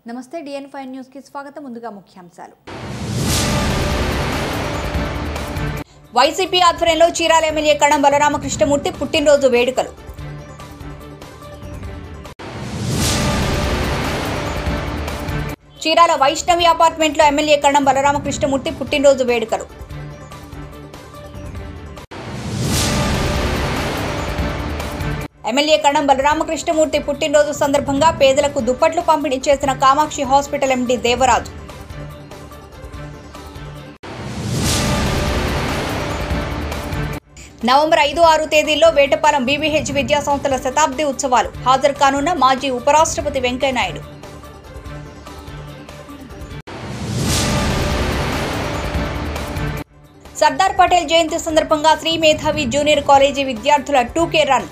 నమస్తే డిఎన్ five news కి స్వాగతం ముందుగా ముఖ్యాంశాలు వైసీపీ ఆధ్వర్యంలో చీరాల ఎమ్మెల్యే కణం బలరామకృష్ణమూర్తి పుట్టినరోజు వేడుకలు చీరాల వైష్ణవి అపార్ట్మెంట్లో ఎమ్మెల్యే కణం బలరామకృష్ణమూర్తి పుట్టినరోజు వేడుకలు ఎమ్మెల్యే కణం బలరామకృష్ణమూర్తి పుట్టినరోజు సందర్భంగా పేదలకు దుప్పట్లు పంపిణీ చేసిన Kamakshi hospital MD Devaraju November ఐదు ఆరు తేదీల్లో వేటపాలెం బీబీహెచ్ విద్యా సంస్థల శతాబ్ది ఉత్సవాలు హాజరు కానున్న మాజీ ఉపరాష్ట్రపతి వెంకయ్యనాయుడు సర్దార్ పటేల్ జయంతి సందర్భంగా శ్రీ మేధావి జూనియర్ కాలేజీ విద్యార్థుల two K run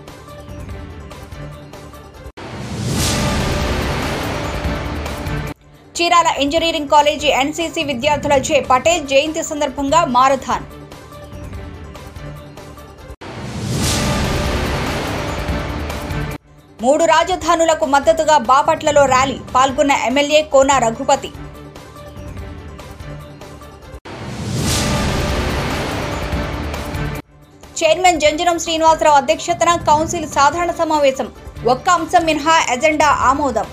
Chirala engineering college NCC విద్యార్థులచే పటేల్ జయంతి సందర్భంగా మారథాన్ మూడు రాజధానులకు మద్దతుగా బాపట్లలో ర్యాలీ పాల్గొన్న ఎమ్మెల్యే కోన రఘుపతి చైర్మన్ జంజనం శ్రీనివాసరావు అధ్యక్షతన కౌన్సిల్ సాధారణ సమావేశం ఒక్క అంశం మినహా ఎజెండా ఆమోదం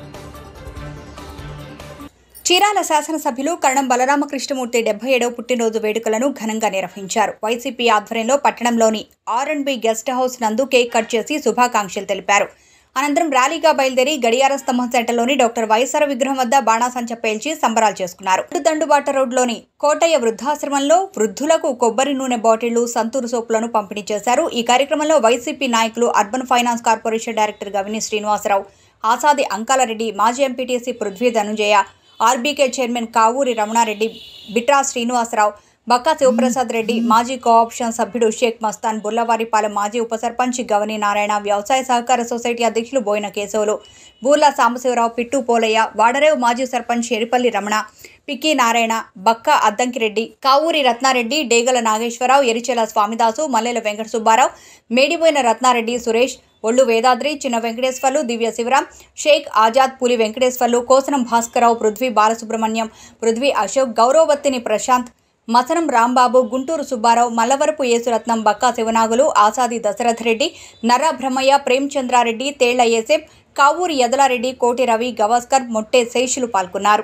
చీరాల శాసనసభ్యులు కరణం బలరామకృష్ణమూర్తి డెబ్బై ఏడవ పుట్టినరోజు వేడుకలను ఘనంగా నిర్వహించారు వైసీపీ ఆధ్వర్యంలో పట్టణంలోని R and B guest house నందు కేక్ కట్ చేసి శుభాకాంక్షలు తెలిపారు అనంతరం ర్యాలీగా బయలుదేరి గడియార స్తంభం సెంటర్లోని డాక్టర్ వైఎస్ఆర్ విగ్రహం వద్ద బాణాసంచ పేల్చి సంబరాలు చేసుకున్నారు దండుబాట రోడ్లోని కోటయ్య వృద్ధాశ్రమంలో వృద్ధులకు కొబ్బరి నూనె బాటిళ్లు సంతూరు సోపులను పంపిణీ చేశారు ఈ కార్యక్రమంలో వైసీపీ నాయకులు urban finance corporation director Gavini Srinivasarao Asadi Ankalareddy మాజీ MPTC Prithvi Dhanunjaya RBK chairman Kavuri Ramanareddy Bitra Srinivasarao Bakka Sivaprasad Reddy మాజీ కోఆప్షన్ సభ్యుడు షేక్ మస్తాన్ బుల్లవారిపాలెం మాజీ ఉప సర్పంచ్ గవని నారాయణ వ్యవసాయ సహకార సొసైటీ అధ్యక్షులు బోయిన కేశవులు బూర్ల సాంబశివరావు పిట్టు పోలయ్య వాడరేవు మాజీ సర్పంచ్ ఎరిపల్లి రమణ పిక్కి నారాయణ బక్క అద్దంకిరెడ్డి కావూరి రత్నారెడ్డి డేగల నాగేశ్వరరావు ఎరిచెల స్వామిదాసు మల్లెల వెంకట సుబ్బారావు మేడిపోయిన రత్నారెడ్డి సురేష్ ఒళ్ళు వేదాద్రి చిన్న వెంకటేశ్వర్లు దివ్య శివరాం షేక్ ఆజాద్ పులి వెంకటేశ్వర్లు కోసనం భాస్కరరావు పృథ్వీ బాలసుబ్రహ్మణ్యం పృథ్వీ అశోక్ గౌరవవత్తిని ప్రశాంత్ మసనం రాంబాబు గుంటూరు సుబ్బారావు మల్లవరపు యేసురత్నం బక్కా శివనాగులు ఆసాది దశరథ రెడ్డి నర్ర బ్రహ్మయ్య ప్రేమచంద్రారెడ్డి తేళ్ల ఏసేప్ కావూరి యదలారెడ్డి కోటి రవి గవాస్కర్ మొట్టే శేషులు పాల్గొన్నారు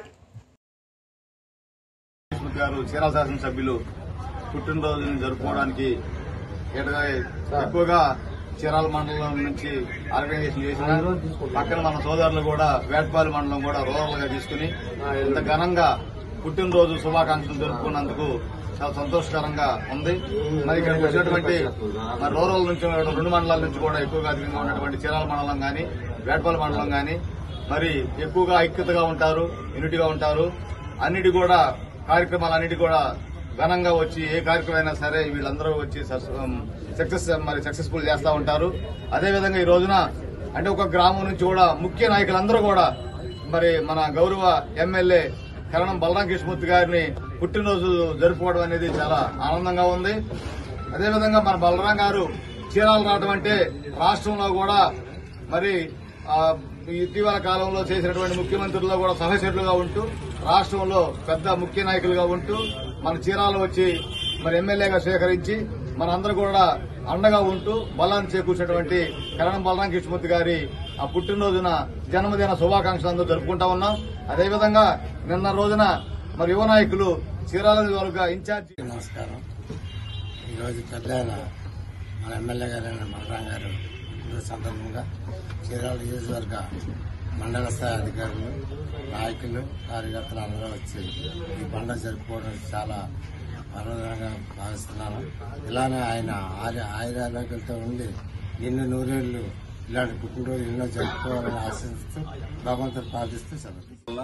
కృష్ణమూర్తి గారు చీరాల శాసనసభ్యులు పుట్టినరోజుని జరుపుకోవడానికి ఏటగా ఎక్కువగా చీరాల మండలం నుంచి ఆర్గనైజేషన్ చేసిన పక్కన మన సోదరులు కూడా వేటపాలి మండలం కూడా రూరల్ గా తీసుకుని ఇంత ఘనంగా పుట్టినరోజు శుభాకాంక్షలు జరుపుకున్నందుకు చాలా సంతోషకరంగా ఉంది మరి ఇక్కడికి వచ్చినటువంటి మరి రూరల్ నుంచి రెండు మండలాల నుంచి కూడా ఎక్కువగా అధికంగా ఉన్నటువంటి చీరాల మండలం గాని వేటపాలి మండలం గాని మరి ఎక్కువగా ఐక్యతగా ఉంటారు యూనిటీగా ఉంటారు అన్నిటి కూడా కార్యక్రమాలన్నిటి కూడా ఘనంగా వచ్చి ఏ కార్యక్రమం అయినా సరే వీళ్ళందరూ వచ్చి సక్సెస్ మరి సక్సెస్ఫుల్ చేస్తూ ఉంటారు అదేవిధంగా ఈ రోజున అంటే ఒక గ్రామం నుంచి కూడా ముఖ్య నాయకులందరూ కూడా మరి మన గౌరవ ఎమ్మెల్యే కరణం బలరాం కృష్ణమూర్తి గారిని పుట్టినరోజు జరుపుకోవడం అనేది చాలా ఆనందంగా ఉంది అదేవిధంగా మన బలరాం గారు చీరాలు రావడం అంటే రాష్ట్రంలో కూడా మరి ఆ, ఇటీవల కాలంలో చేసినటువంటి ముఖ్యమంత్రుల్లో కూడా సహచరులుగా ఉంటూ రాష్ట్రంలో పెద్ద ముఖ్య నాయకులుగా ఉంటూ మన చీరాలు వచ్చి మరి ఎమ్మెల్యేగా స్వీకరించి మనందరూ కూడా అండగా ఉంటూ బలాన్ని చేకూర్చినటువంటి కరణం బలరాం కృష్ణమూర్తి గారి ఆ పుట్టినరోజున జన్మదిన శుభాకాంక్షలు అందరూ జరుపుకుంటా ఉన్నాం అదేవిధంగా నిన్న రోజున మరి యువ నాయకులు చీరాల నియోజకవర్గ ఇన్ఛార్జి నమస్కారం ఈరోజు పెద్దయిన మన ఎమ్మెల్యే గారైన మల్రాం గారు పుట్టినరోజు సందర్భంగా చీరాల నియోజకవర్గ మండల స్థాయి అధికారులు నాయకులు కార్యకర్తలు అందరూ వచ్చి ఈ పండుగ జరుపుకోవడం చాలా ఆనందంగా భావిస్తున్నాను ఇలానే ఆయన ఆరు ఆయురారోగ్యాలతో ఉండి ఎన్ని నూరేళ్లు ఇలాంటి పుట్టినరోజు ఎన్నో జరుపుకోవాలని ఆశిస్తూ భగవంతుడు ప్రార్థిస్తూ చదువు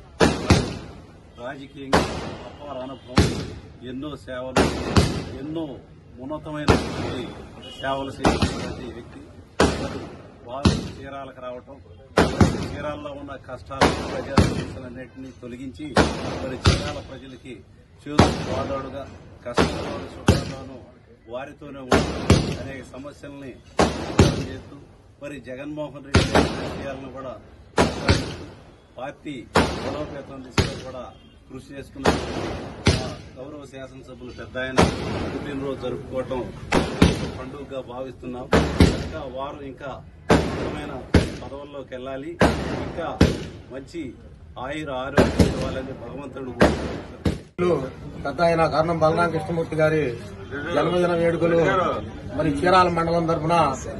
రాజకీయంగా అపార అనుభవం ఎన్నో సేవలు ఎన్నో ఉన్నతమైన సేవలు చేసినటువంటి వ్యక్తి వారు చీరాలకు రావటం చీరాల్లో ఉన్న కష్టాలు ప్రజా సమస్యలన్నింటినీ తొలగించి మరి చీరాల ప్రజలకి చేదు వాదాడుగా కష్టంలోను సుఖంలోను వారితోనే ఉంటూ అనేక సమస్యల్ని పరిష్కారం చేస్తూ మరి జగన్మోహన్ రెడ్డి గారి విషయాలను కూడా కొనసాగిస్తూ పార్టీ బలోపేతం దిశగా కూడా కృషి చేస్తున్నారు మా గౌరవ శాసనసభ్యులు పెద్ద ఆయన పుట్టినరోజు జరుపుకోవటం పండుగగా భావిస్తున్నాం ఇంకా వారు ఇంకా ఉన్నతమైన పదవుల్లోకి వెళ్ళాలి ఇంకా మంచి ఆయుర ఆరోగ్యం ఇవ్వాలని భగవంతుడు కోరుకుంటున్నాను. పెద్ద ఆయన కారణం బలరాం కృష్ణమూర్తి గారి జన్మదిన వేడుకలు మరి చీరాల మండలం తరఫున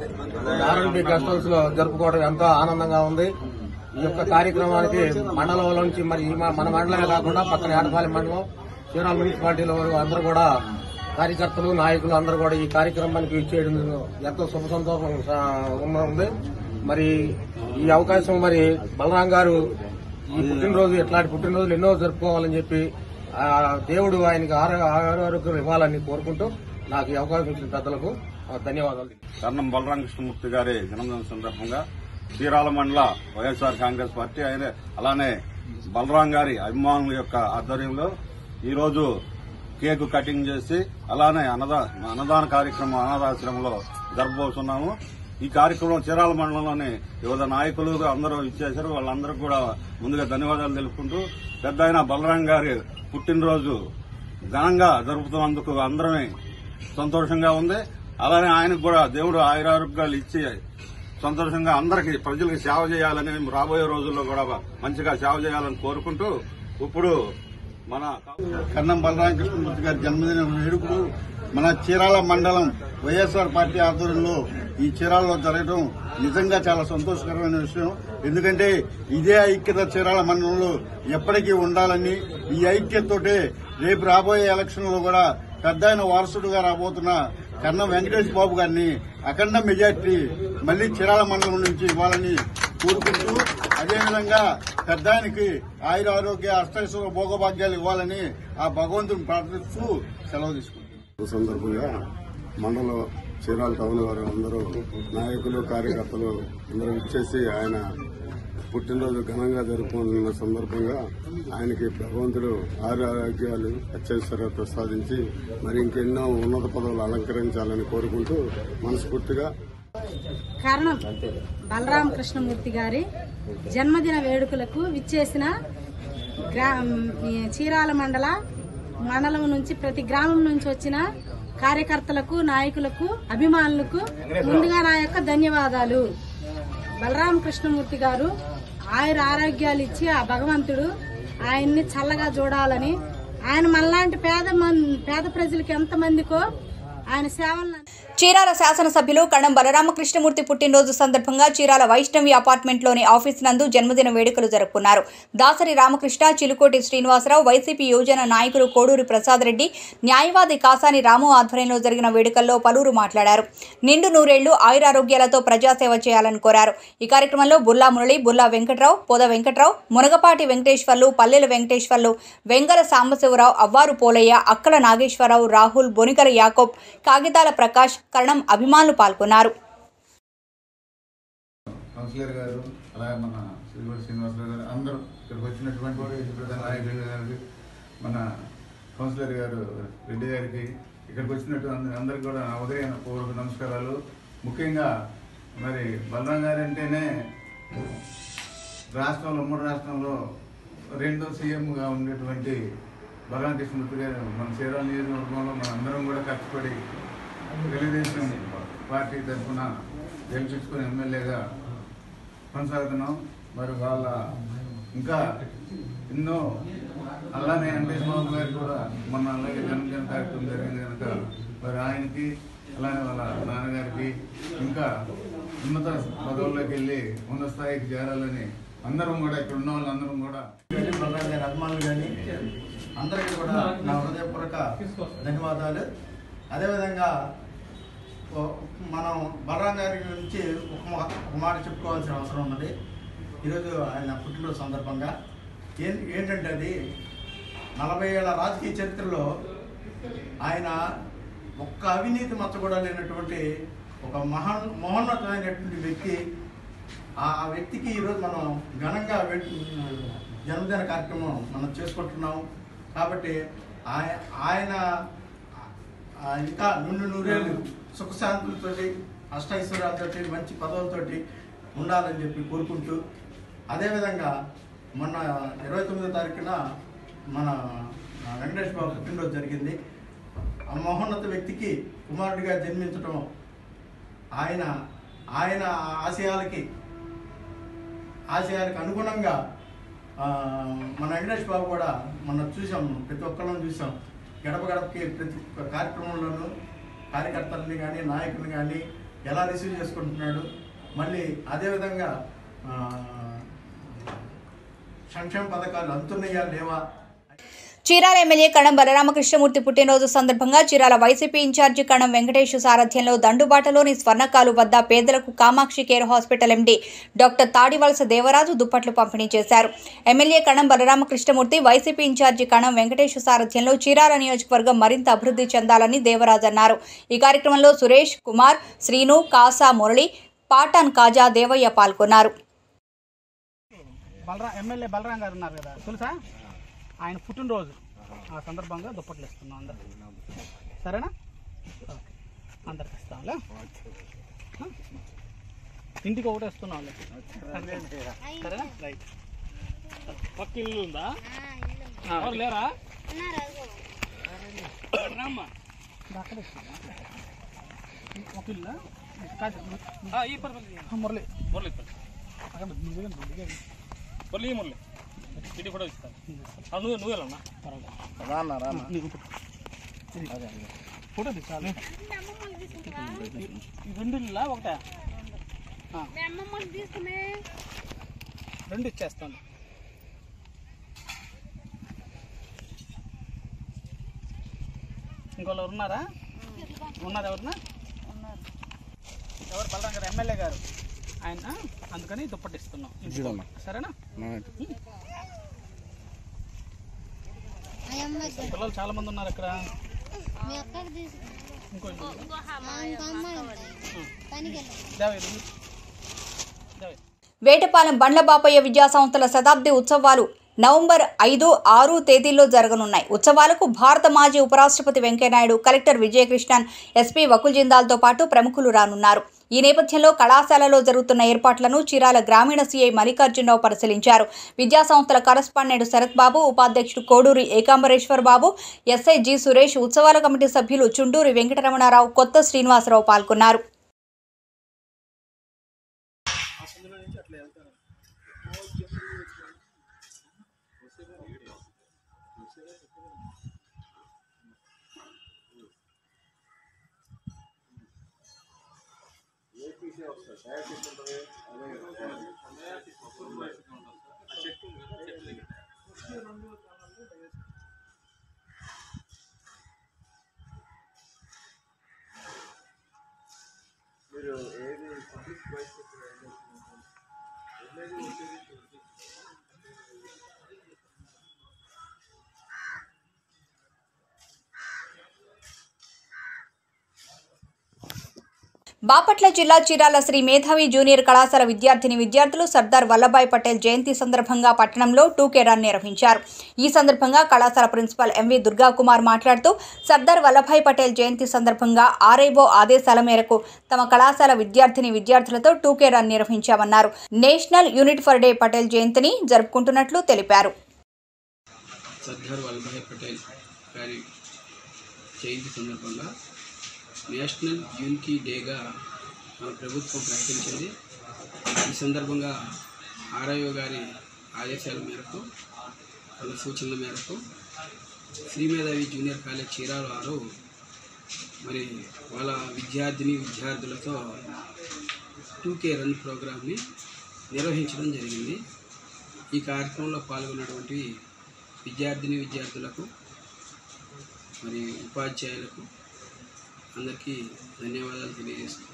ఆర్ఎన్బి గెస్ట్ హౌస్ లో జరుపుకోవడం ఎంతో ఆనందంగా ఉంది ఈ యొక్క కార్యక్రమానికి మండలంలో నుంచి మరి ఈ మ- మన మండలమే కాకుండా పక్కన ఏటపాలెం మండలం చీరాల మున్సిపాలిటీలో అందరూ కూడా కార్యకర్తలు నాయకులు అందరూ కూడా ఈ కార్యక్రమానికి ఇచ్చేయడం ఎంతో శుభ సంతోషం స- ఉంది మరి ఈ అవకాశం మరి బలరాం గారు ఈ పుట్టినరోజు ఇట్లాంటి పుట్టినరోజులు ఎన్నో జరుపుకోవాలని చెప్పి ఆ దేవుడు ఆయనకి ఆరో- ఆరోగ్యం ఇవ్వాలని కోరుకుంటూ నాకు ఈ అవకాశం ఇచ్చిన పెద్దలకు ఆ, ధన్యవాదాలు కర్ణం బలరాం కృష్ణమూర్తి గారి జన్మదిన సందర్భంగా చీరాల మండల వైఎస్ఆర్ కాంగ్రెస్ పార్టీ ఆయన అలానే బలరాం గారి అభిమానుల యొక్క ఆధ్వర్యంలో ఈ రోజు కేకు కటింగ్ చేసి అలానే అన్నదా అన్నదాన కార్యక్రమం అనాథాశ్రమంలో జరపబోతున్నాము ఈ కార్యక్రమం చీరాల మండలంలోని వివిధ నాయకులు అందరూ ఇచ్చేశారు వాళ్ళందరికీ కూడా ముందుగా ధన్యవాదాలు తెలుపుకుంటూ పెద్ద ఆయన బలరాం గారి పుట్టినరోజు ఘనంగా జరుపుతున్నందుకు అందరమే సంతోషంగా ఉంది అలానే ఆయనకు కూడా దేవుడు ఆయురారోగ్యాలు ఇచ్చి సంతోషంగా అందరికి ప్రజలకు సేవ చేయాలని రాబోయే రోజుల్లో కూడా మంచిగా సేవ చేయాలని కోరుకుంటూ ఇప్పుడు మన కన్నం బలరామకృష్ణమూర్తి గారి జన్మదిన వేడుకలు మన చీరాల మండలం వైఎస్ఆర్ పార్టీ ఆధ్వర్యంలో ఈ చీరాలలో జరగడం నిజంగా చాలా సంతోషకరమైన విషయం ఎందుకంటే ఇదే ఐక్యత చీరాల మండలంలో ఎప్పటికీ ఉండాలని ఈ ఐక్యతతోటే రేపు రాబోయే ఎలక్షన్లో కూడా పెద్ద ఆయన వారసుడుగా రాబోతున్న కన్నం వెంకటేష్ బాబు గారిని అఖండ మెజార్టీ మళ్లీ చీరాల మండలం నుంచి ఇవ్వాలని కోరుకుంటూ అదేవిధంగా పెద్ద ఆయనకి ఆయుర ఆరోగ్య అష్టైశ్వర భోగభాగ్యాలు ఇవ్వాలని ఆ భగవంతుని ప్రార్థిస్తూ సెలవు తీసుకుంటాం ఈ సందర్భంగా మండల చీరాల టౌన్ వారు అందరూ నాయకులు కార్యకర్తలు అందరూ ఇచ్చేసి ఆయన పుట్టినరోజు ఘనంగా జరుపుకుంటున్న సందర్భంగా ఆయనకి భగవంతుడు ఆరు ఆరోగ్యాలు అత్యవసర ప్రసాదించి మరి ఇంకెన్నో ఉన్నత పదవులు అలంకరించాలని కోరుకుంటూ మనస్ఫూర్తిగా కారణం బలరామ కృష్ణమూర్తి గారి జన్మదిన వేడుకలకు విచ్చేసిన గ్రా ఈ చీరాల మండల మండలం నుంచి ప్రతి గ్రామం నుంచి వచ్చిన కార్యకర్తలకు నాయకులకు అభిమానులకు ముందుగా నా యొక్క ధన్యవాదాలు బలరామ కృష్ణమూర్తి గారు ఆయుర ఆరోగ్యాలు ఇచ్చి ఆ భగవంతుడు ఆయన్ని చల్లగా చూడాలని ఆయన మనలాంటి పేద మన్ పేద ప్రజలకు ఎంతమందికో ఆయన సేవలను చీరాల శాసనసభ్యులు కణం బలరామకృష్ణమూర్తి పుట్టినరోజు సందర్భంగా చీరాల వైష్ణవి అపార్ట్మెంట్లోని ఆఫీస్ నందు జన్మదిన వేడుకలు జరుపుకున్నారు దాసరి రామకృష్ణ చిలుకోటి శ్రీనివాసరావు వైసీపీ యువజన నాయకులు కోడూరి ప్రసాద్ రెడ్డి న్యాయవాది కాసాని రాము ఆధ్వర్యంలో జరిగిన వేడుకల్లో పలువురు మాట్లాడారు నిండు నూరేళ్లు ఆయురారోగ్యాలతో ప్రజాసేవ చేయాలని కోరారు ఈ కార్యక్రమంలో బుల్లా మురళి బుల్లా వెంకట్రావు పొద వెంకట్రావు మునగపాటి వెంకటేశ్వర్లు పల్లెల వెంకటేశ్వర్లు వెంగల సాంబశివరావు అవ్వారు పోలయ్య అక్కల నాగేశ్వరరావు రాహుల్ బొనికల యాకోబ్ కాగితాల ప్రకాష్ కరణం అభిమానులు పాల్గొన్నారు కౌన్సిలర్ గారు అలాగే మన శ్రీగోడి శ్రీనివాసరావు గారు అందరూ ఇక్కడికి వచ్చినటువంటి ప్రధాన నాయకులు గారికి మన కౌన్సిలర్ గారు రెడ్డి గారికి ఇక్కడికి వచ్చినటువంటి అందరికి కూడా నా ఉదయం పూర్వక నమస్కారాలు ముఖ్యంగా మరి బలరాం గారు అంటేనే రాష్ట్రంలో ఉమ్మడి రాష్ట్రంలో రెండో సీఎంగా ఉండేటువంటి బలరాం కృష్ణమూర్తి గారు మన చీరాల నియోజకవర్గంలో మన అందరం కూడా కష్టపడి తెలుగుదేశం పార్టీ తరఫున గెలిపించుకుని ఎమ్మెల్యేగా కొనసాగుతున్నాం మరి వాళ్ళ ఇంకా ఎన్నో అలానే వెంకటేష్ బాబు గారు కూడా మొన్న అలాగే జన్మదిన కార్యక్రమం జరిగింది కనుక మరి ఆయనకి అలానే వాళ్ళ నాన్నగారికి ఇంకా ఉన్నత పదవుల్లోకి వెళ్ళి ఉన్నత స్థాయికి చేరాలని అందరం కూడా ఇక్కడ ఉన్న వాళ్ళందరం కూడా బలరాం గారి అభిమానులు కానీ అందరికీ కూడా నా హృదయపూర్వక ధన్యవాదాలు అదేవిధంగా ఓ- మనం బలరాం గారి గురించి ఒక మా- ఒక మాట చెప్పుకోవాల్సిన అవసరం ఉన్నది ఈరోజు ఆయన పుట్టినరోజు సందర్భంగా ఏం ఏంటంటే అది నలభై ఏళ్ళ రాజకీయ చరిత్రలో ఆయన ఒక్క అవినీతి మచ్చ కూడా లేనటువంటి ఒక మహోన్ మహోన్నతమైనటువంటి వ్యక్తి ఆ ఆ వ్యక్తికి ఈరోజు మనం ఘనంగా వే- జన్మదిన కార్యక్రమం మనం చేసుకుంటున్నాం కాబట్టి ఆయ- ఆయన ఆ, ఇంకా నుండి నూరేళ్ళు సుఖశాంతులతోటి అష్టైశ్వర్యాలతోటి మంచి పదవులతోటి ఉండాలని చెప్పి కోరుకుంటూ అదేవిధంగా మొన్న ఇరవై తొమ్మిదో తారీఖున మన వెంకటేష్ బాబు పుట్టినరోజు జరిగింది ఆ మహోన్నత వ్యక్తికి కుమారుడిగా జన్మించడం ఆయన ఆయన ఆశయాలకి ఆశయాలకు అనుగుణంగా ఆ, మన వెంకటేష్ బాబు కూడా మొన్న చూసాం ప్రతి ఒక్కళ్ళని చూసాం గడప గడపకి ప్రతి ఒక్క కార్యక్రమంలోనూ కార్యకర్తలని కానీ నాయకుల్ని కానీ ఎలా రిసీవ్ చేసుకుంటున్నాడు మళ్ళీ అదేవిధంగా ఆ, సంక్షేమ పథకాలు అందుతున్నాయా లేవా చీరాల ఎమ్మెల్యే కణం బలరామకృష్ణమూర్తి పుట్టినరోజు సందర్భంగా చీరాల వైసీపీ ఇన్ఛార్జి కణం వెంకటేష్ సారథ్యంలో దండుబాటలోని స్వర్ణకాలు వద్ద పేదలకు Kamakshi care hospital MD doctor Tadivalasa Devaraju దుప్పట్లు పంపిణీ చేశారు ఎమ్మెల్యే కణం బలరామకృష్ణమూర్తి వైసీపీ ఇన్ఛార్జి కణం వెంకటేష్ సారథ్యంలో చీరాల నియోజకవర్గం మరింత అభివృద్ధి చెందాలని దేవరాజు అన్నారు ఈ కార్యక్రమంలో సురేష్ కుమార్ శ్రీను కాసా మురళి పాటాన్ కాజా దేవయ్య పాల్గొన్నారు బలరా ఎమ్మెల్యే బలరాం గారు ఉన్నారు కదా తెలుసా ఆయన పుట్టినరోజు ఆ సందర్భంగా దుప్పట్లు ఇస్తున్నాం అందరికి సరేనా ఓకే అందరికి ఇస్తాంలే ఆ? ఇంటికి ఒకటి ఇస్తున్నాంలే సరేనా రైట్ పక్క ఇల్లు ఉందా ఎవరు లేరా రామ్మా అక్కడ ఇస్తున్నా. ఒక ఇల్లు మురళి మురళి అక్కడ నువ్వే నువ్వే మురళి మురళి ఇది కూడా ఇస్తాను ఆ, నువ్వు నువ్వు వెళ్ళన్నా రానా రానా ఫోటో తీసాలి ఈ రెండు ఇల్లా ఒకటే ఆ. రెండు ఇచ్చేస్తాను ఇంకోళ్ళు ఉన్నారా ఉన్నారు ఎవరన్నా ఎవరు బలరాం గారు ఎమ్మెల్యే గారు ఆయన అందుకని దుప్పటి ఇస్తున్నాం ఇంటికి. సరేనా పిల్లలు చాలా మంది ఉన్నారు ఇక్కడ ఇంకో ఇల్లు. దేవయ్య, ఇల్లు. దేవయ్య. వేటపాలెం బండ్ల బాపయ్య విద్యా సంస్థల శతాబ్ది ఉత్సవాలు నవంబర్ ఐదు ఆరు తేదీల్లో జరగనున్నాయి ఉత్సవాలకు భారత మాజీ ఉపరాష్ట్రపతి వెంకయ్యనాయుడు కలెక్టర్ విజయకృష్ణన్ ఎస్పీ వకుల్ జిందాల్తో పాటు ప్రముఖులు రానున్నారు ఈ నేపథ్యంలో కళాశాలలో జరుగుతున్న ఏర్పాట్లను చీరాల గ్రామీణ సీఐ మల్లికార్జునరావు పరిశీలించారు విద్యా సంస్థల కరస్పాండెంట్ శరత్ బాబు ఉపాధ్యక్షుడు కోడూరి ఏకాంబరేశ్వర్ బాబు ఎస్ఐ జి సురేష్ ఉత్సవాల కమిటీ సభ్యులు చుండూరి వెంకటరమణారావు కొత్త శ్రీనివాసరావు పాల్గొన్నారు బాపట్ల జిల్లా చీరాల శ్రీ మేధావి జూనియర్ కళాశాల విద్యార్థిని విద్యార్థులు సర్దార్ వల్లభాయ్ పటేల్ జయంతి సందర్భంగా పట్టణంలో టూకే రన్ నిర్వహించారు ఈ సందర్భంగా కళాశాల ప్రిన్సిపాల్ ఎంవి దుర్గాకుమార్ మాట్లాడుతూ సర్దార్ వల్లభాయ్ పటేల్ జయంతి సందర్భంగా ఆర్ఐఓ ఆదేశాల మేరకు తమ కళాశాల విద్యార్థిని విద్యార్థులతో టూకే రన్ నిర్వహించామన్నారు national unit for day Patel జయంతిని జరుపుకుంటున్నట్లు తెలిపారు సర్దార్ వల్లభాయ్ పటేల్ గారి జయంతి సందర్భంగా నేషనల్ యూనిటీ డేగా మన ప్రభుత్వం ప్రకటించింది ఈ సందర్భంగా ఆర్ఐఓ గారి ఆదేశాల మేరకు వాళ్ళ సూచనల మేరకు శ్రీమేధావి జూనియర్ కాలేజ్ చీరాల వారు మరి వాళ్ళ విద్యార్థిని విద్యార్థులతో టూకే రన్ ప్రోగ్రామ్ని నిర్వహించడం జరిగింది ఈ కార్యక్రమంలో పాల్గొన్నటువంటి విద్యార్థిని విద్యార్థులకు మరి ఉపాధ్యాయులకు అందరికీ ధన్యవాదాలు తెలియజేస్తున్నాను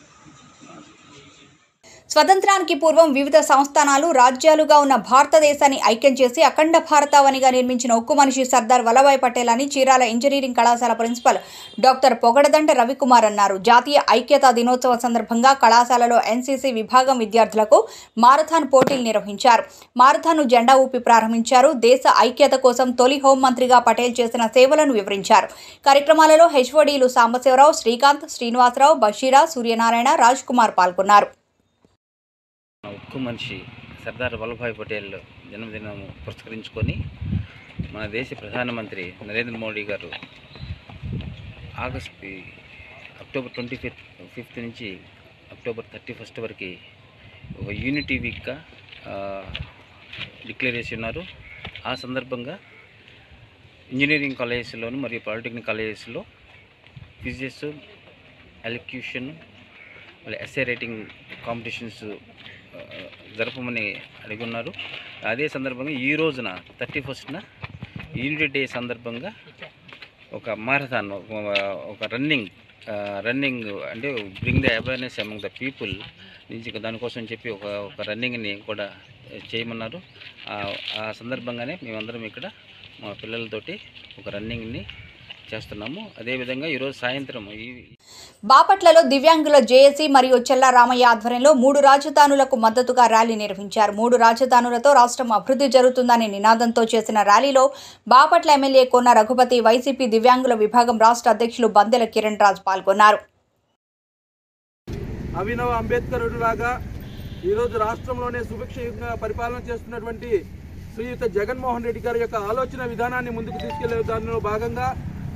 స్వతంత్రానికి పూర్వం వివిధ సంస్థానాలు రాజ్యాలుగా ఉన్న భారతదేశాన్ని ఐక్యం చేసి అఖండ భారతావనిగా నిర్మించిన ఉక్కు మనిషి సర్దార్ వల్లభాయ్ పటేల్ అని చీరాల ఇంజనీరింగ్ కళాశాల ప్రిన్సిపల్ డాక్టర్ పొగడదండ రవికుమార్ అన్నారు జాతీయ ఐక్యతా దినోత్సవ సందర్భంగా కళాశాలలో ఎన్సీసీ విభాగం విద్యార్థులకు మారథాన్ పోటీలు నిర్వహించారు మారథాన్ను జెండా ఊపి ప్రారంభించారు దేశ ఐక్యత కోసం తొలి హోంమంత్రిగా పటేల్ చేసిన సేవలను వివరించారు కార్యక్రమాలలో హెచ్ఓడీలు సాంబశివరావు శ్రీకాంత్ శ్రీనివాసరావు బషీరా సూర్యనారాయణ రాజ్ కుమార్ పాల్గొన్నారు ఉక్కు మనిషి సర్దార్ వల్లభాయ్ పటేల్ జన్మదినం పురస్కరించుకొని మన దేశ ప్రధానమంత్రి నరేంద్ర మోడీ గారు August October twenty fifth fifth నుంచి అక్టోబర్ థర్టీ ఫస్ట్ వరకు ఒక యూనిటీ వీక్గా డిక్లేర్ చేసి ఉన్నారు ఆ సందర్భంగా ఇంజనీరింగ్ కాలేజెస్లోను మరియు పాలిటెక్నిక్ కాలేజెస్లో ఫిజిక్స్ ఎలక్యూషన్ మళ్ళీ ఎస్ఏ రైటింగ్ కాంపిటీషన్స్ ఆ, జరపమని అడిగి ఉన్నారు అదే సందర్భంగా ఈ రోజున థర్టీ ఫస్ట్న యూనిటీ డే సందర్భంగా ఒక మారథాన్ ఒక రన్నింగ్ రన్నింగ్ అంటే bring the awareness among the people నుంచి దానికోసం చెప్పి ఒక ఒక రన్నింగ్ని కూడా చేయమన్నారు ఆ- ఆ సందర్భంగానే మేమందరం ఇక్కడ మా పిల్లలతోటి ఒక రన్నింగ్ని చేస్తున్నాము అదేవిధంగా ఈరోజు సాయంత్రం ఈ బాపట్లలో దివ్యాంగుల జేఏసీ మరియు చెల్లా రామయ్య ఆధ్వర్యంలో మూడు రాజధానులకు మద్దతుగా ర్యాలీ నిర్వహించారు మూడు రాజధానులతో రాష్ట్రం అభివృద్ధి జరుగుతుందనే నినాదంతో చేసిన ర్యాలీలో బాపట్ల ఎమ్మెల్యే కోన రఘుపతి వైసీపీ దివ్యాంగుల విభాగం రాష్ట్ర అధ్యక్షులు బందెల కిరణ్ రాజ్ పాల్గొన్నారు అభినవ్ అంబేద్కరుడు లాగా ఈరోజు రాష్ట్రంలోనే సుభిక్షంగా పరిపాలన చేస్తున్నటువంటి శ్రీయుత జగన్మోహన్ రెడ్డి గారి యొక్క ఆలోచన విధానాన్ని ముందుకు తీసుకెళ్లే దానిలో భాగంగా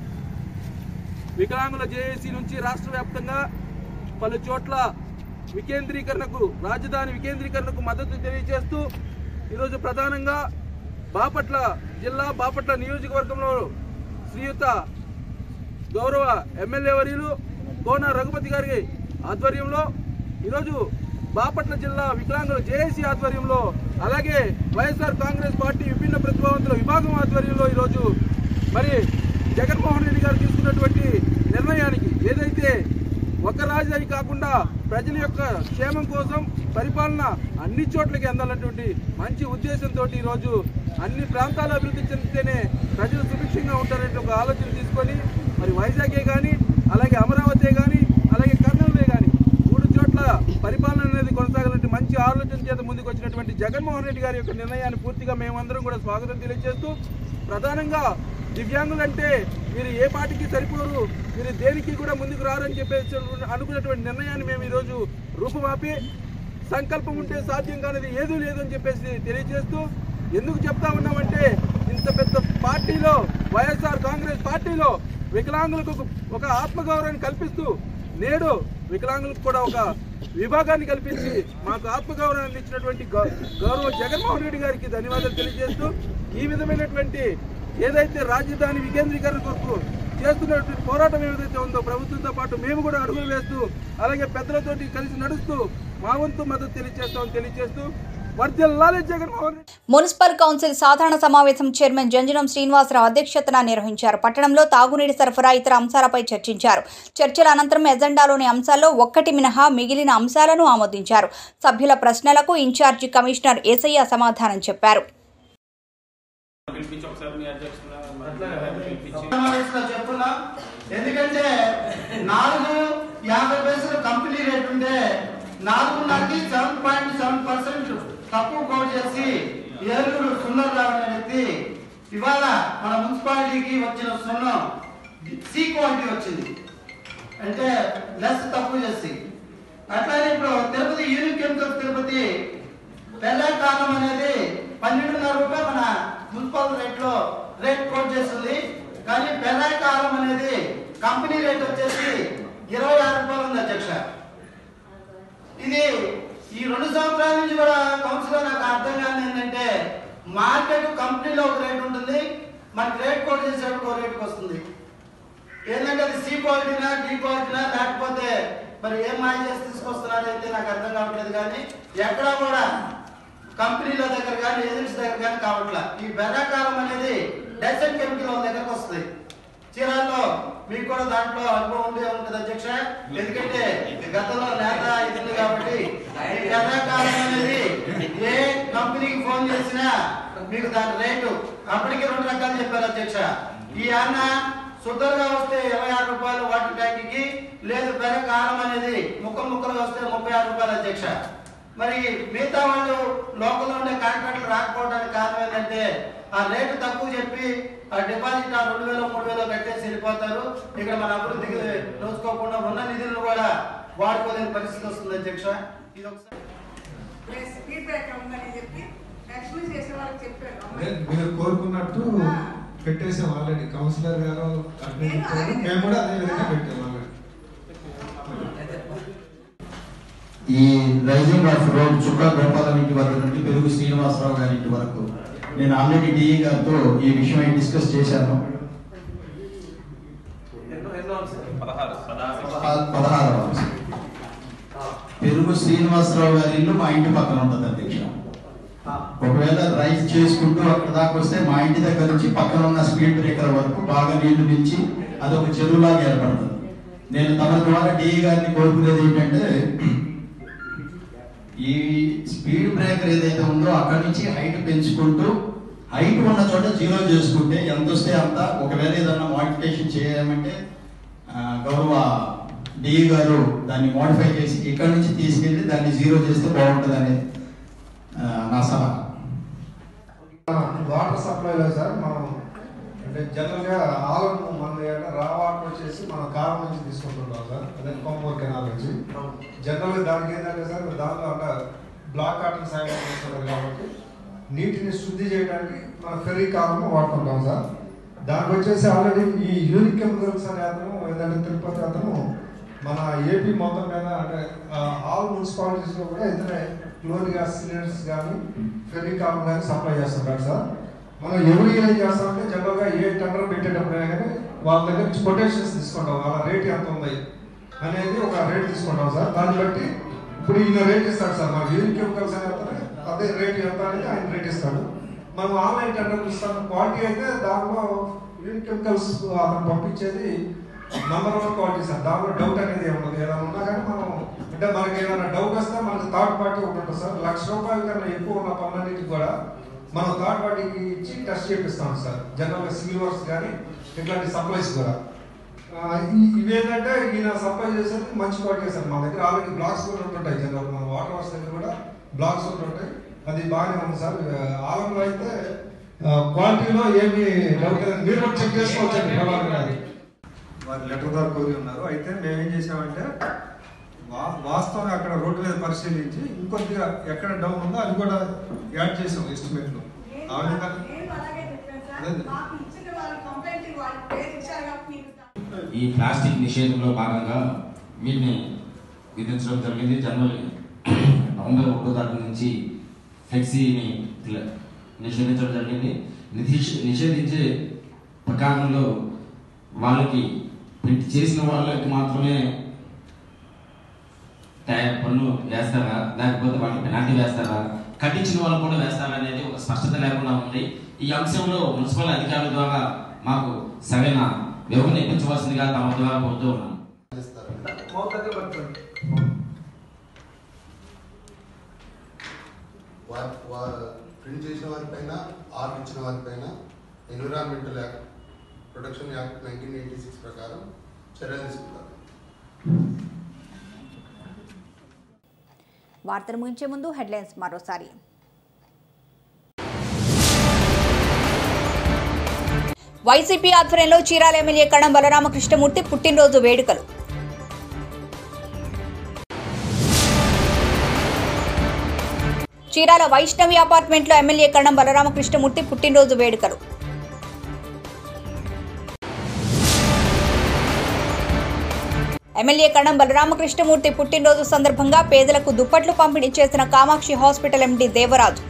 వికలాంగుల జేఏసీ నుంచి రాష్ట్ర వ్యాప్తంగా పలు చోట్ల వికేంద్రీకరణకు రాజధాని వికేంద్రీకరణకు మద్దతు తెలియజేస్తూ ఈరోజు ప్రధానంగా బాపట్ల జిల్లా బాపట్ల నియోజకవర్గంలో శ్రీయుత గౌరవ ఎమ్మెల్యే వర్యులు కోన రఘుపతి గారి ఆధ్వర్యంలో ఈరోజు బాపట్ల జిల్లా వికలాంగుల జేఏసీ ఆధ్వర్యంలో అలాగే వైఎస్ఆర్ కాంగ్రెస్ పార్టీ విభిన్న ప్రతిభావంతుల విభాగం ఆధ్వర్యంలో ఈరోజు మరి జగన్మోహన్ రెడ్డి గారు తీసుకున్నటువంటి నిర్ణయానికి ఏదైతే ఒక రాజధాని కాకుండా ప్రజల యొక్క క్షేమం కోసం పరిపాలన అన్ని చోట్లకి అందాలన్నటువంటి మంచి ఉద్దేశంతో ఈరోజు అన్ని ప్రాంతాలు అభివృద్ధి చెందితేనే ప్రజలు సుభిక్షంగా ఉంటారనే ఒక ఆలోచన తీసుకొని మరి వైజాగే కానీ అలాగే అమరావతి కానీ అలాగే కర్నూలునే కానీ మూడు చోట్ల పరిపాలన అనేది కొనసాగాలంటే మంచి ఆలోచన చేత ముందుకు వచ్చినటువంటి జగన్మోహన్ రెడ్డి గారి యొక్క నిర్ణయాన్ని పూర్తిగా మేమందరం కూడా స్వాగతం తెలియజేస్తూ ప్రధానంగా దివ్యాంగులంటే మీరు ఏ పార్టీకి సరిపోరు మీరు దేనికి కూడా ముందుకు రారని చెప్పేసి అనుకున్నటువంటి నిర్ణయాన్ని మేము ఈరోజు రూపుమాపి సంకల్పం ఉంటే సాధ్యం కానిది ఏదీ లేదని చెప్పేసి తెలియజేస్తూ ఎందుకు చెప్తా ఉన్నామంటే ఇంత పెద్ద పార్టీలో వైఎస్ఆర్ కాంగ్రెస్ పార్టీలో వికలాంగులకు ఒక- ఒక ఆత్మగౌరవాన్ని కల్పిస్తూ నేడు వికలాంగులకు కూడా ఒక విభాగాన్ని కల్పించి మాకు ఆత్మగౌరవాన్ని ఇచ్చినటువంటి గౌ- గౌరవ జగన్మోహన్ రెడ్డి గారికి ధన్యవాదాలు తెలియజేస్తూ ఈ విధమైనటువంటి ఏదైతే రాజధాని వికేంద్రీకరణ కొరకు చేస్తున్నటువంటి పోరాటం ఏదైతే ఉందో ప్రభుత్వంతో పాటు మేము కూడా అడుగులు వేస్తూ అలాగే పెద్దలతోటి కలిసి నడుస్తూ మా వంతు మద్దతు తెలియజేస్తామని తెలియజేస్తూ వర్ధిల్లాలి జగన్మోహన్ రెడ్డి మున్సిపల్ కౌన్సిల్ సాధారణ సమావేశం చైర్మన్ జంజనం శ్రీనివాసరావు అధ్యక్షతన నిర్వహించారు పట్టణంలో తాగునీటి సరఫరా ఇతర అంశాలపై చర్చించారు చర్చల అనంతరం ఎజెండాలోని అంశాల్లో ఒక్కటి మినహా మిగిలిన అంశాలను ఆమోదించారు సభ్యుల ప్రశ్నలకు ఇన్ఛార్జి కమిషనర్ ఏసయ్య సమాధానం చెప్పారు సమావేశంలో చెప్తున్నా ఎందుకంటే నాలుగు యాభై పైసలు కంపెనీ రేట్ ఉంటే నాలుగున్నరకి సెవెన్ పాయింట్ సెవెన్ పర్సెంట్ తక్కువ కోట్ చేసి ఏలూరు సుందరరావు అనే వ్యక్తి ఇవాళ మన మున్సిపాలిటీకి వచ్చిన సున్నం సి క్వాలిటీ వచ్చింది అంటే లెస్ తక్కువ చేసి అట్లానే ఇప్పుడు తిరుపతి యూనిక్ కెమికల్ తిరుపతి కాలం అనేది పన్నెండున్నర రూపాయలు మన మున్సిపల్ రేట్ లో రేట్ కోట్ చేస్తుంది కానీ కాలం అనేది కంపెనీ రేట్ వచ్చేసి ఇరవై ఆరు రూపాయలు ఉంది అధ్యక్ష ఇది ఈ రెండు సంవత్సరాల నుంచి కూడా కౌన్సిల్ నాకు అర్థం కాని ఏంటంటే మార్కెట్ కంపెనీలో ఒక రేట్ ఉంటుంది మనకి రేట్ కోట్ చేసేటప్పుడు ఒక రేట్కి వస్తుంది ఏంటంటే అది సి క్వాలిటీనా డి క్వాలిటీనా లేకపోతే మరి ఏం మాయ చేసి తీసుకొస్తున్నారు అయితే నాకు అర్థం కావట్లేదు కానీ ఎక్కడా కూడా కంపెనీల దగ్గర కానీ ఏజెన్సీ దగ్గర కానీ కావట్లా ఈ బెర్రాకాలం అనేది డైసెంట్ కెమికల్ వాళ్ళ దగ్గరకు వస్తుంది చీరాల్లో మీకు కూడా దాంట్లో అనుభవం ఉండే ఉంటుంది అధ్యక్ష ఎందుకంటే గతంలో నేత ఇది కాబట్టి ఈ బెర్రాకాలం అనేది ఏ కంపెనీకి ఫోన్ చేసినా మీకు దాని రేటు అప్పటికి రెండు రకాలు చెప్పారు అధ్యక్ష ఈ అన్న శుద్ధంగా వస్తే ఇరవై ఆరు రూపాయలు వాటర్ ట్యాంక్కి లేదు పెర కారం అనేది ముక్క ముక్కలుగా వస్తే ముప్పై ఆరు రూపాయలు అధ్యక్ష మరి మిగతా వాళ్ళు లోకల్ ఉండే కాంట్రాక్ట్లు రాకపోవడానికి కారణం ఏంటంటే ఆ రేటు తక్కువ చెప్పి ఆ డిపాజిట్ ఆ రెండు వేలు మూడు వేలు కట్టేసి వెళ్ళిపోతారు ఇక్కడ మన అభివృద్ధికి నోచుకోకుండా ఉన్న నిధులను కూడా వాడుకోలేని పరిస్థితి వస్తుంది అధ్యక్ష ఇది ఒకసారి స్పీడ్ బ్రేకర్ ఉందని చెప్పి యాక్చువల్లీ చేసే వాళ్ళకి చెప్పారు అదే మీరు కోరుకున్నట్టు పెట్టేసాం ఆల్రెడీ కౌన్సిలర్ గారు అడ్మిన్ చెప్పారు మేము కూడా అదే విధంగా పెట్టాం ఆల్రెడీ ఈ raising of road Chukka Gopalam ఇంటి వరకు నుండి పెరుగు శ్రీనివాసరావు గారి ఇంటి వరకు నేను ఆల్రెడీ డిఈ గారితో ఈ విషయం డిస్కస్ చేశాను పదహారు- పదహారవ అంశం. పెరుగు శ్రీనివాసరావు గారి ఇల్లు మా ఇంటి పక్కన ఉంటుంది అధ్యక్ష ఒకవేళ రైస్ చేసుకుంటూ అక్కడ దాకా వస్తే మా ఇంటి దగ్గర నుంచి పక్కన ఉన్న స్పీడ్ బ్రేకర్ వరకు బాగా నీళ్లు నిలిచి అది ఒక చెరువులాగా ఏర్పడుతుంది నేను తమ ద్వారా డిఈ గారిని కోరుకునేది ఏంటంటే ఈ స్పీడ్ బ్రేకర్ ఏదైతే ఉందో అక్కడి నుంచి హైట్ పెంచుకుంటూ హైట్ ఉన్న చోట జీరో చేసుకుంటే ఎంత వస్తే అంత ఒకవేళ ఏదన్నా మోడిఫికేషన్ చేయమంటే ఆ, గౌరవ డిఈ గారు దాన్ని మోడిఫై చేసి ఇక్కడి నుంచి తీసుకెళ్లి దాన్ని జీరో చేస్తే బాగుంటుంది అనేది నా సలహా వాటర్ సప్లైలో సార్ మనం అంటే జనరల్గా ఆలను మన దగ్గర రా వాటర్ వచ్చేసి మనం కారం నుంచి తీసుకుంటున్నాం సార్ అదే కొంపూర్ కెనాల్ నుంచి జనరల్గా దానికి ఏంటంటే సార్ దానిలో అంటే బ్లాక్ కాటన్ సాయం చేస్తున్నారు కాబట్టి నీటిని శుద్ధి చేయడానికి మన ఫెరీ కాలం వాడుతుంటాం సార్ దానికి వచ్చేసి ఆల్రెడీ ఈ యూనిక్ కెమికల్స్ అనే అతను ఏదంటే తిరుపతి అతను మన ఏపీ మొత్తం మీద అంటే ఆల్ మున్సిపాలిటీస్లో కూడా ఇతనే క్లోర్ గ్యాస్ సిలిండర్స్ కానీ ఫెవికాల్ కానీ సప్లై చేస్తుంటారు సార్ మనం ఎవరు ఏం చేస్తామంటే జనరల్గా ఏ టెండర్ పెట్టేటప్పుడు కానీ వాళ్ళ దగ్గర నుంచి కొటేషన్స్ తీసుకుంటాం వాళ్ళ రేట్ ఎంత ఉంది అనేది ఒక రేట్ తీసుకుంటాం సార్ దాన్ని బట్టి ఇప్పుడు ఈయన రేట్ ఇస్తాడు సార్ మన యూనిక్ కెమికల్స్ అనే అతను అదే రేట్ ఎంత అనేది ఆయన రేట్ ఇస్తాడు మనం ఆన్లైన్ టెండర్ ఇస్తాం క్వాలిటీ అయితే దానిలో యూనిక్ కెమికల్స్ అతను పంపించేది నంబర్ వన్ క్వాలిటీ సార్ దానిలో డౌట్ అనేది ఏమన్నది ఏదైనా ఉన్నా కానీ మనం అంటే మనకి ఏదైనా డౌట్ వస్తే మనకి థర్డ్ పార్టీ ఒకటి ఉంటుంది సార్ లక్ష రూపాయల కన్నా ఎక్కువ ఉన్న పనులన్నిటికి కూడా మనం థర్డ్ పార్టీకి ఇచ్చి టెస్ట్ చేపిస్తాం సార్ జనరల్గా సివిల్ వర్క్స్ కానీ ఇట్లాంటి సప్లైస్ కూడా ఆ, ఈ- ఇవేంటంటే ఈయన సప్లై చేసేది మంచి క్వాలిటీ సార్ మన దగ్గర ఆల్రెడీ బ్లాక్స్ కూడా ఉంటుంటాయి జనరల్ మన వాటర్ వర్క్స్ దగ్గర కూడా బ్లాక్స్ ఉంటుంటాయి అది బాగానే ఉంది సార్ ఆలంలో అయితే క్వాలిటీలో ఏమి డౌట్ లేదు మీరు కూడా చెక్ చేసుకోవచ్చండి ప్రమాదం అది వారి లెటర్ ద్వారా కోరి ఉన్నారు అయితే మేము ఏం చేసామంటే వా వాస్తవంగా అక్కడ రోడ్డు మీద పరిశీలించి ఇంకొద్దిగా ఎక్కడ డౌన్ ఉందో అది కూడా యాడ్ చేసాం ఎస్టిమేట్లో ఆ విధంగా అదే. ఈ ప్లాస్టిక్ నిషేధంలో భాగంగా వీటిని విధించడం జరిగింది జనవరి నవంబర్ ఒకటో తారీఖు నుంచి ఫ్లెక్సీని ఇట్లా నిషేధించడం జరిగింది నిషేధ నిషేధించే ప్రకారంలో వాళ్ళకి ప్రింట్ చేసిన వాళ్ళకి మాత్రమే ట్యా- పన్ను వేస్తారా లేకపోతే వాళ్ళకి పెనాల్టీ వేస్తారా కట్టించిన వాళ్ళు కూడా వేస్తారా అనేది ఒక స్పష్టత లేకుండా ఉంది ఈ అంశంలో మున్సిపల్ అధికారుల ద్వారా మాకు సరైన వివరణ ఇప్పించవలసిందిగా తమ ద్వారా కోరుతూ ఉన్నాను వారి వా- ప్రింట్ చేసిన వారిపైన ఆర్డర్ ఇచ్చిన వారిపైన environmental act protection act nineteen eighty six ప్రకారం చర్యలు తీసుకుంటారు వార్తలు ముగించే ముందు హెడ్లైన్స్ మరోసారి వైసీపీ ఆధ్వర్యంలో చీరాల ఎమ్మెల్యే కణం బలరామకృష్ణమూర్తి పుట్టినరోజు వేడుకలు చీరాల వైష్ణవి అపార్ట్మెంట్లో ఎమ్మెల్యే కణం బలరామకృష్ణమూర్తి పుట్టినరోజు వేడుకలు ఎమ్మెల్యే కణం బలరామకృష్ణమూర్తి పుట్టినరోజు సందర్భంగా పేదలకు దుప్పట్లు పంపిణీ చేసిన Kamakshi hospital MD Devaraju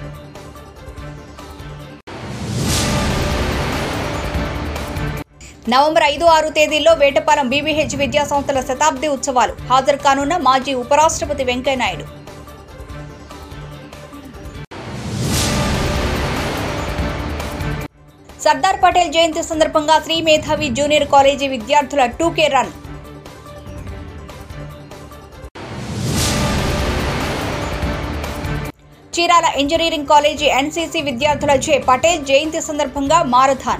November ఐదు ఆరు తేదీల్లో వేటపాలెం బీబీహెచ్ విద్యా సంస్థల శతాబ్ది ఉత్సవాలు హాజరు కానున్న మాజీ ఉపరాష్ట్రపతి వెంకయ్యనాయుడు సర్దార్ పటేల్ జయంతి సందర్భంగా శ్రీ మేధావి జూనియర్ కాలేజీ విద్యార్థుల two K run Chirala engineering college NCC విద్యార్థులచే పటేల్ జయంతి సందర్భంగా మారథాన్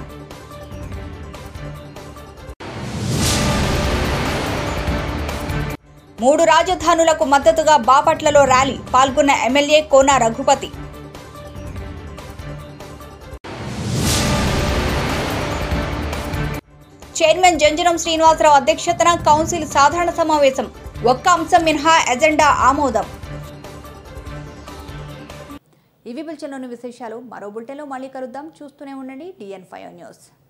మూడు రాజధానులకు మద్దతుగా బాపట్లలో ర్యాలీ పాల్గొన్న ఎమ్మెల్యే కోన రఘుపతి చైర్మన్ జంజనం శ్రీనివాసరావు అధ్యక్షతన కౌన్సిల్ సాధారణ సమావేశం ఒక్క అంశం మినహా ఎజెండా ఆమోదం ఇవి బులెటిన్లోని విశేషాలు మరో బులెటిన్లో మళ్ళీ కలుద్దాం చూస్తూనే ఉండండి డిఎన్ ఫైవ్ న్యూస్